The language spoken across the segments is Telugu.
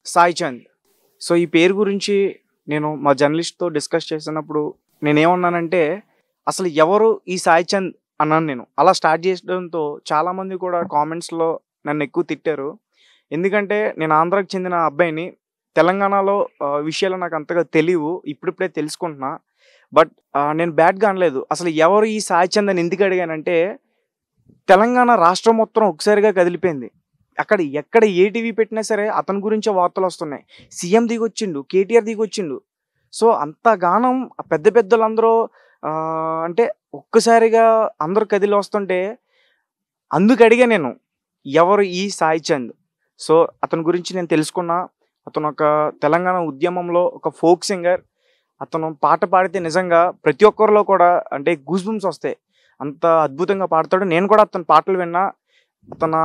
సాయి చంద్ సో ఈ పేరు గురించి నేను మా జర్నలిస్ట్తో డిస్కస్ చేసినప్పుడు నేనేమన్నానంటే అసలు ఎవరు ఈ సాయి చంద్ అన్నాను నేను అలా స్టార్ట్ చేయడంతో చాలామంది కూడా కామెంట్స్లో నన్ను ఎక్కువ తిట్టారు ఎందుకంటే నేను ఆంధ్రాకి చెందిన అబ్బాయిని తెలంగాణలో ఆ, విషయాలు నాకు అంతగా తెలియవు ఇప్పుడిప్పుడే తెలుసుకుంటున్నా బట్ నేను బ్యాడ్గా అనలేదు అసలు ఎవరు ఈ సాయి చంద్ అని ఎందుకు అడిగానంటే తెలంగాణ రాష్ట్రం మొత్తం ఒకసారిగా కదిలిపోయింది అక్కడ ఎక్కడ ఏ టీవీ పెట్టినా సరే అతని గురించే వార్తలు వస్తున్నాయి సీఎం దిగొచ్చిండు కేటీఆర్ దిగొచ్చిండు సో అంత గానం ఆ పెద్ద పెద్దలందరూ ఆ, అంటే ఒక్కసారిగా అందరూ కదిలి వస్తుంటే అందుకు అడిగా నేను ఎవరు ఈ సాయి చంద్ సో అతని గురించి నేను తెలుసుకున్నా అతను ఒక తెలంగాణ ఉద్యమంలో ఒక ఫోక్ సింగర్ అతను పాట పాడితే నిజంగా ప్రతి ఒక్కరిలో కూడా అంటే గూస్ బంప్స్ వస్తాయి అంత అద్భుతంగా పాడతాడు నేను కూడా అతని పాటలు విన్నా అతన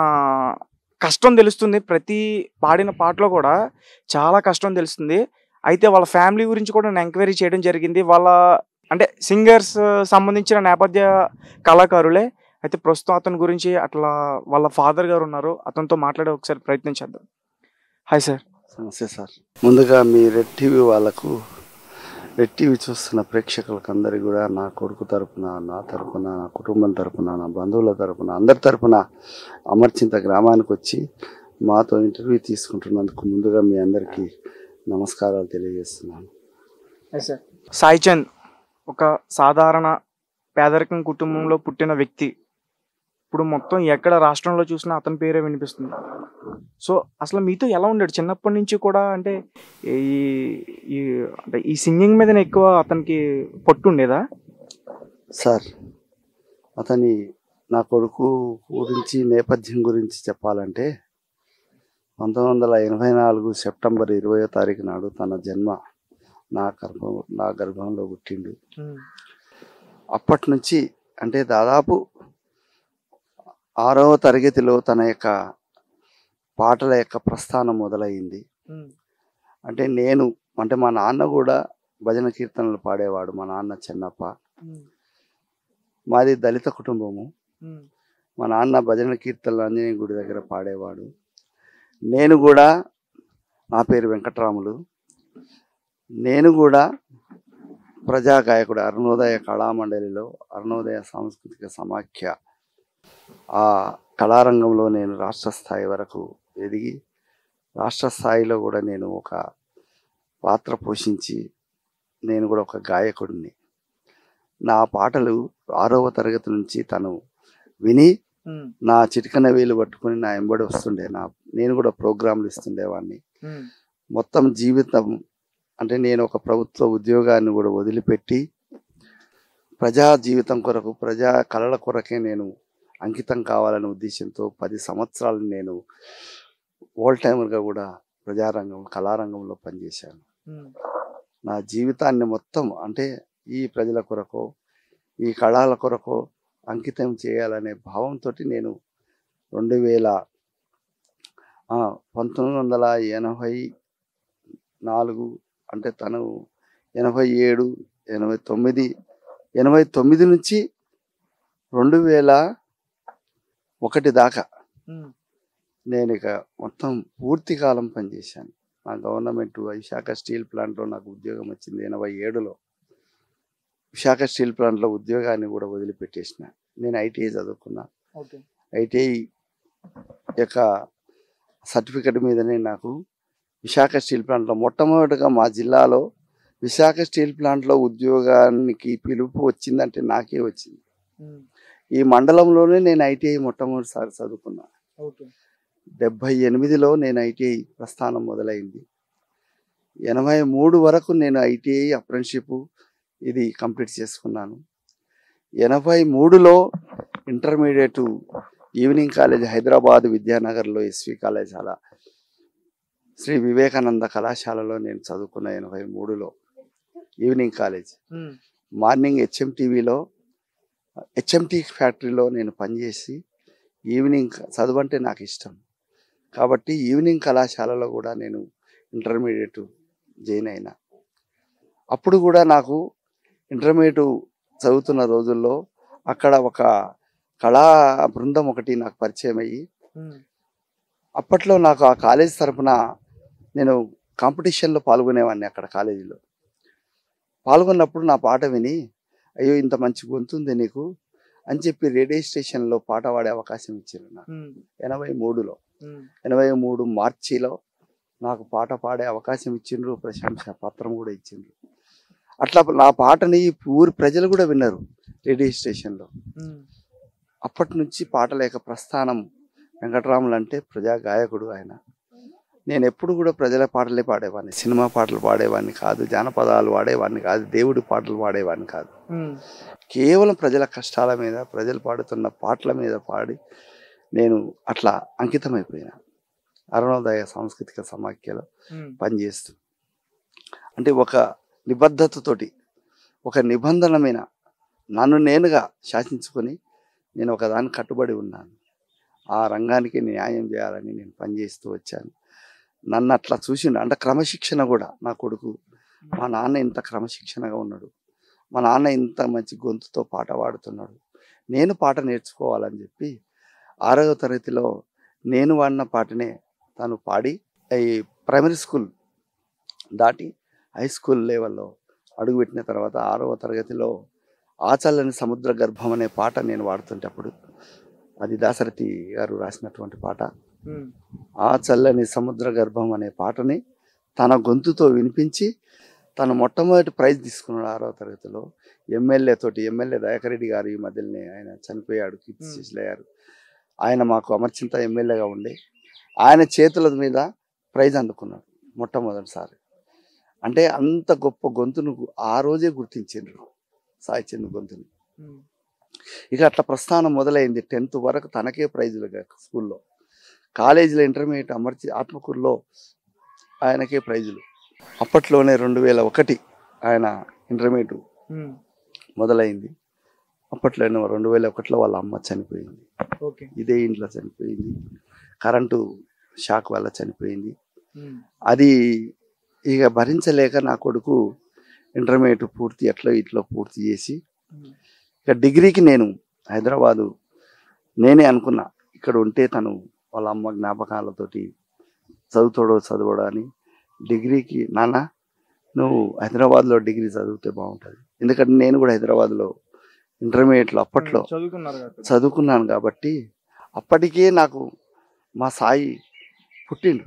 కష్టం తెలుస్తుంది ప్రతి పాడిన పాటలో కూడా చాలా కష్టం తెలుస్తుంది అయితే వాళ్ళ ఫ్యామిలీ గురించి కూడా నేను ఎంక్వైరీ చేయడం జరిగింది వాళ్ళ అంటే సింగర్స్ సంబంధించిన నేపథ్య కళాకారులే అయితే ప్రస్తుతం అతని గురించి అట్లా వాళ్ళ ఫాదర్ గారు ఉన్నారు అతనితో మాట్లాడే ఒకసారి ప్రయత్నం చేద్దాం హాయ్ సార్ నమస్తే సార్ ముందుగా మీ రెడ్ టీవీ వాళ్ళకు రెడ్ టీవీ చూస్తున్న ప్రేక్షకులకు అందరికీ కూడా నా కొడుకు తరపున నా తరపున నా కుటుంబం తరపున నా బంధువుల తరపున అందరి తరపున అమర్చింత గ్రామానికి వచ్చి మాతో ఇంటర్వ్యూ తీసుకుంటున్నందుకు ముందుగా మీ అందరికీ నమస్కారాలు తెలియజేస్తున్నాను సార్ సాయి చంద్ ఒక సాధారణ పేదరికం కుటుంబంలో పుట్టిన వ్యక్తి ఇప్పుడు మొత్తం ఎక్కడ రాష్ట్రంలో చూసినా అతని పేరే వినిపిస్తుంది సో అసలు మీతో ఎలా ఉండాడు చిన్నప్పటి నుంచి కూడా అంటే ఈ ఈ అంటే ఈ సింగింగ్ మీదనే ఎక్కువ అతనికి పట్టు ఉండేదా సార్ అతని నా కొడుకు గురించి నేపథ్యం గురించి చెప్పాలంటే పంతొమ్మిది వందల ఎనభై నాలుగు సెప్టెంబర్ ఇరవయో తారీఖు నాడు తన జన్మ నా గర్భం నా గర్భంలో పుట్టిండు అప్పటి నుంచి అంటే దాదాపు ఆరవ తరగతిలో తన యొక్క పాటల యొక్క ప్రస్థానం మొదలైంది అంటే నేను అంటే మా నాన్న కూడా భజన కీర్తనలు పాడేవాడు మా నాన్న చిన్నప్ప మాది దళిత కుటుంబము మా నాన్న భజన కీర్తనలు ఆంజనేయ గుడి దగ్గర పాడేవాడు నేను కూడా నా పేరు వెంకటరాములు నేను కూడా ప్రజా గాయకుడు అరుణోదయ కళామండలిలో అరుణోదయ సాంస్కృతిక సమాఖ్య ఆ కళారంగంలో నేను రాష్ట్ర స్థాయి వరకు ఎదిగి రాష్ట్ర స్థాయిలో కూడా నేను ఒక పాత్ర పోషించి నేను కూడా ఒక గాయకుడిని నా పాటలు ఆరవ తరగతి నుంచి తను విని నా చిటికన వేలు పట్టుకొని నా ఎంబడి వస్తుండే నా నేను కూడా ప్రోగ్రాంలు ఇస్తుండేవాడిని మొత్తం జీవితం అంటే నేను ఒక ప్రభుత్వ ఉద్యోగాన్ని కూడా వదిలిపెట్టి ప్రజా జీవితం కొరకు ప్రజా కళల కొరకే నేను అంకితం కావాలనే ఉద్దేశంతో పది సంవత్సరాలు నేను ఓల్ టైమర్గా కూడా ప్రజారంగం కళారంగంలో పనిచేశాను నా జీవితాన్ని మొత్తం అంటే ఈ ప్రజల కొరకు ఈ కళల కొరకు అంకితం చేయాలనే భావంతో నేను రెండు వేల ఆ, పంతొమ్మిది వందల ఎనభై నాలుగు అంటే తను ఎనభై ఏడు ఎనభై తొమ్మిది ఎనభై తొమ్మిది నుంచి రెండు వేల ఒకటి దాకా నేను ఇక మొత్తం పూర్తి కాలం పనిచేశాను నా గవర్నమెంట్ విశాఖ స్టీల్ ప్లాంట్లో నాకు ఉద్యోగం వచ్చింది ఎనభై ఏడులో విశాఖ స్టీల్ ప్లాంట్లో ఉద్యోగాన్ని కూడా వదిలిపెట్టేసిన నేను ఐటీఐ చదువుకున్నా ఓకే ఐటీఐ యొక్క సర్టిఫికెట్ మీదనే నాకు విశాఖ స్టీల్ ప్లాంట్లో మొట్టమొదటిగా మా జిల్లాలో విశాఖ స్టీల్ ప్లాంట్లో ఉద్యోగానికి పిలుపు వచ్చిందంటే నాకే వచ్చింది ఈ మండలంలోనే నేను ఐటీఐ మొట్టమొదటిసారి చదువుకున్నా ఓకే డెబ్భై ఎనిమిదిలో నేను ఐటీఐ ప్రస్థానం మొదలైంది ఎనభై మూడు వరకు నేను ఐటీఐ అప్రెంటిషిప్ ఇది కంప్లీట్ చేసుకున్నాను ఎనభై మూడులో ఇంటర్మీడియట్ ఈవినింగ్ కాలేజ్ హైదరాబాద్ విద్యానగర్లో ఎస్వి కళాశాల శ్రీ వివేకానంద కళాశాలలో నేను చదువుకున్న ఎనభై మూడులో ఈవినింగ్ కాలేజ్ మార్నింగ్ హెచ్ఎంటీవీలో హెచ్ఎంటీ ఫ్యాక్టరీలో నేను పనిచేసి ఈవినింగ్ చదువంటే నాకు ఇష్టం కాబట్టి ఈవినింగ్ కళాశాలలో కూడా నేను ఇంటర్మీడియట్ జాయిన్ అయినా అప్పుడు కూడా నాకు ఇంటర్మీడియట్ చదువుతున్న రోజుల్లో అక్కడ ఒక కళా బృందం ఒకటి నాకు పరిచయం అయ్యి అప్పట్లో నాకు ఆ కాలేజ్ తరపున నేను కాంపిటీషన్లో పాల్గొనేవాడిని అక్కడ కాలేజీలో పాల్గొన్నప్పుడు నా పాట విని అయ్యో ఇంత మంచి గొంతు ఉంది నీకు అని చెప్పి రేడియో స్టేషన్లో పాట పాడే అవకాశం ఇచ్చారు నాకు ఉమ్, ఎనభై మూడులో ఉమ్, ఎనభై మూడు మార్చిలో నాకు పాట పాడే అవకాశం ఇచ్చిండ్రు ప్రశంస పత్రం కూడా ఇచ్చిండ్రు అట్లా నా పాటని ఊరి ప్రజలు కూడా విన్నారు రేడియో స్టేషన్లో ఉమ్, అప్పటి నుంచి పాటల యొక్క ప్రస్థానం వెంకటరాములు అంటే ప్రజా గాయకుడు ఆయన నేను ఎప్పుడు కూడా ప్రజల పాటలే పాడేవాడిని సినిమా పాటలు పాడేవాడిని కాదు జానపదాలు పాడేవాడిని కాదు దేవుడి పాటలు పాడేవాడిని కాదు ఉమ్, కేవలం ప్రజల కష్టాల మీద ప్రజలు పాడుతున్న పాటల మీద పాడి నేను అట్లా అంకితమైపోయినా అరుణోదయ సాంస్కృతిక సమాఖ్యలో ఉమ్, పనిచేస్తూ అంటే ఒక నిబద్ధతతోటి ఒక నిబంధన మీద నన్ను నేనుగా శాసించుకొని నేను ఒక దానికి కట్టుబడి ఉన్నాను ఆ రంగానికి న్యాయం చేయాలని నేను పనిచేస్తూ వచ్చాను నన్ను అట్లా చూసిండు అంటే క్రమశిక్షణ కూడా నా కొడుకు మా నాన్న ఇంత క్రమశిక్షణగా ఉన్నాడు మా నాన్న ఇంత మంచి గొంతుతో పాట పాడుతున్నాడు నేను పాట నేర్చుకోవాలని చెప్పి ఆరవ తరగతిలో నేను వాడిన పాటనే తను పాడి ఈ ప్రైమరీ స్కూల్ దాటి హై స్కూల్ లెవెల్లో అడుగుపెట్టిన తర్వాత ఆరవ తరగతిలో ఆచల్లని సముద్ర గర్భం అనే పాట నేను వాడుతుంటే అప్పుడు అది దాసరథి గారు రాసినటువంటి పాట ఉమ్, ఆ చల్లని సముద్ర గర్భం అనే పాటని తన గొంతుతో వినిపించి తను మొట్టమొదటి ప్రైజ్ తీసుకున్నాడు ఆరవ తరగతిలో ఎమ్మెల్యే తోటి ఎమ్మెల్యే దయాకర్ రెడ్డి గారు ఈ మధ్యలోనే ఆయన చనిపోయాడు కీర్తి Hmm. శేషులు అయ్యారు ఆయన మాకు అమర్చింత ఎమ్మెల్యేగా ఉండే ఆయన చేతుల మీద ప్రైజ్ అందుకున్నాడు మొట్టమొదటిసారి అంటే అంత గొప్ప గొంతును ఆ రోజే గుర్తించిండ్రు సాయి చంద్ గొంతుని ఉమ్, ఇక అట్లా ప్రస్థానం మొదలైంది టెన్త్ వరకు తనకే ప్రైజులు స్కూల్లో కాలేజీలో ఇంటర్మీడియట్ అమర్చి ఆత్మకూరులో ఆయనకే ప్రైజులు అప్పట్లోనే రెండు వేల ఒకటి ఆయన ఇంటర్మీడియట్ ఉమ్, మొదలైంది అప్పట్లోనే రెండు వేల ఒకటిలో వాళ్ళ అమ్మ చనిపోయింది ఓకే ఇదే ఇంట్లో చనిపోయింది కరెంటు షాక్ వల్ల చనిపోయింది ఉమ్, అది ఇక భరించలేక నా కొడుకు ఇంటర్మీడియట్ పూర్తి ఎట్లా ఇట్లా పూర్తి చేసి ఉమ్, ఇక డిగ్రీకి నేను హైదరాబాదు నేనే అనుకున్నా ఇక్కడ ఉంటే తను వాళ్ళ అమ్మ జ్ఞాపకాలతోటి చదువుతాడో చదవడో అని డిగ్రీకి నాన్న నువ్వు హైదరాబాద్లో డిగ్రీ చదివితే బాగుంటుంది ఎందుకంటే నేను కూడా హైదరాబాద్లో ఇంటర్మీడియట్లో అప్పట్లో చదువుకున్నారు కదా చదువుకున్నాను కాబట్టి అప్పటికే నాకు మా సాయి పుట్టిండు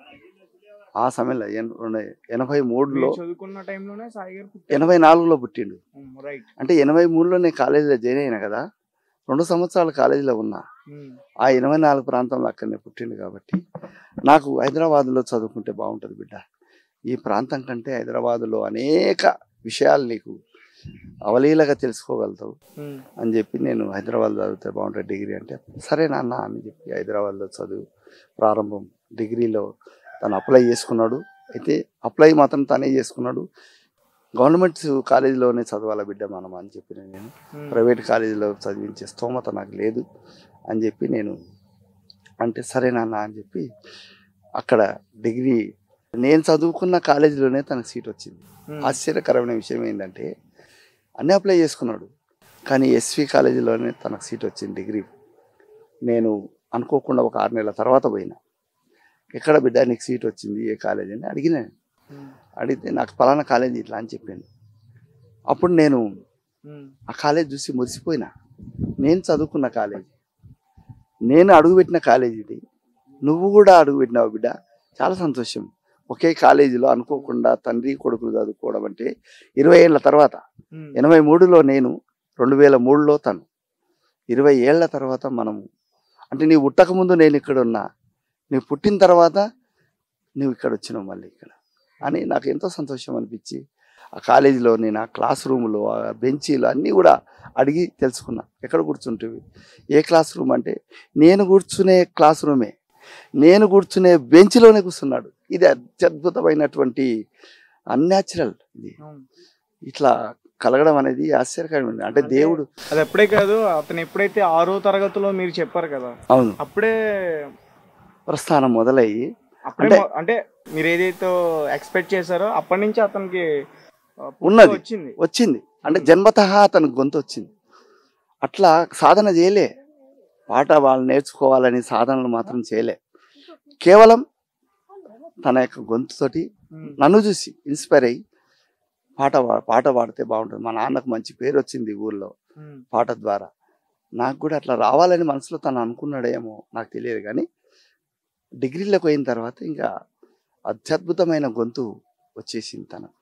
ఆ సమయంలో ఎన్- రెండు- ఎనభై మూడులో మీరు చదువుకున్న టైంలోనే సాయి గారు పుట్టారు ఎనభై నాలుగులో పుట్టిండు రైట్ అంటే ఎనభై మూడులో నేను కాలేజీలో జాయిన్ అయినా కదా రెండు సంవత్సరాలు కాలేజీలో ఉన్నా ఆ ఎనభై నాలుగు ప్రాంతంలో అక్కడనే పుట్టిండు కాబట్టి నాకు హైదరాబాద్లో చదువుకుంటే బాగుంటుంది బిడ్డ ఈ ప్రాంతం కంటే హైదరాబాద్లో అనేక విషయాలు నీకు అవలీలగా తెలుసుకోగలుగుతావు అని చెప్పి నేను హైదరాబాద్ చదివితే బాగుంటుంది డిగ్రీ అంటే సరే నాన్న అని చెప్పి హైదరాబాద్లో చదువు ప్రారంభం డిగ్రీలో తను అప్లై చేసుకున్నాడు అయితే అప్లై మాత్రం తనే చేసుకున్నాడు గవర్నమెంట్ కాలేజీలోనే చదవాల బిడ్డ మనం అని చెప్పిన నేను ప్రైవేట్ కాలేజీలో చదివించే స్తోమత నాకు లేదు అని చెప్పి నేను అంటే సరే నాన్న అని చెప్పి అక్కడ డిగ్రీ నేను చదువుకున్న కాలేజీలోనే తనకు సీట్ వచ్చింది ఆశ్చర్యకరమైన విషయం ఏంటంటే అన్నీ అప్లై చేసుకున్నాడు కానీ ఎస్వి కాలేజీలోనే తనకు సీట్ వచ్చింది డిగ్రీ నేను అనుకోకుండా ఒక ఆరు నెలల తర్వాత పోయినా ఎక్కడ బిడ్డ నీకు సీట్ వచ్చింది ఏ కాలేజీ అని అడిగినా అడిగితే నాకు పలానా కాలేజీ ఇట్లా అని చెప్పాను అప్పుడు నేను ఆ కాలేజ్ చూసి మురిసిపోయినా నేను చదువుకున్న కాలేజీ నేను అడుగుపెట్టిన కాలేజీ ఇది నువ్వు కూడా అడుగుపెట్టినావు బిడ్డ చాలా సంతోషం ఒకే కాలేజీలో అనుకోకుండా తండ్రి కొడుకులు చదువుకోవడం అంటే ఇరవై ఏళ్ళ తర్వాత ఎనభై మూడులో నేను రెండు వేల మూడులో తను ఇరవై ఏళ్ల తర్వాత మనము అంటే నీవు పుట్టక ముందు నేను ఇక్కడ ఉన్నా నీవు పుట్టిన తర్వాత నువ్వు ఇక్కడ వచ్చినావు మళ్ళీ ఇక్కడ అని నాకు ఎంతో సంతోషం అనిపించి ఆ కాలేజీలో నేను ఆ క్లాస్ రూమ్లో ఆ బెంచీలు అన్నీ కూడా అడిగి తెలుసుకున్నా ఎక్కడ కూర్చుంటేవి ఏ క్లాస్ రూమ్ అంటే నేను కూర్చునే క్లాస్ రూమే నేను కూర్చునే బెంచ్లోనే కూర్చున్నాడు ఇది అత్యద్భుతమైనటువంటి అన్యాచురల్ ఇది ఇట్లా కలగడం అనేది ఆశ్చర్యకరమైనది అంటే అంటే దేవుడు అది ఎప్పుడే కాదు అతను ఎప్పుడైతే ఆరో తరగతిలో మీరు చెప్పారు కదా అవును అప్పుడే ప్రస్థానం మొదలయ్యి అప్పుడే అంటే- మొ- అంటే మీరు ఏదైతే ఎక్స్పెక్ట్ చేశారో అప్పటి నుంచి అతనికి ఆ, పుట్టుక ఉన్నది. వచ్చింది వచ్చింది అంటే జన్మతహా అతనికి గొంతు వచ్చింది అట్లా సాధన చేయలే పాట వాళ్ళు నేర్చుకోవాలని సాధనలు మాత్రం చేయలే కేవలం తన యొక్క గొంతుతోటి నన్ను చూసి ఇన్స్పైర్ అయ్యి పాట పా- పాట పాడితే బాగుంటుంది మా నాన్నకు మంచి పేరు వచ్చింది ఊర్లో పాట ద్వారా నాకు కూడా అట్లా రావాలని మనసులో తను అనుకున్నాడేమో నాకు తెలియదు కానీ డిగ్రీలోకి పోయిన తర్వాత ఇంకా అత్యద్భుతమైన గొంతు వచ్చేసింది తనకు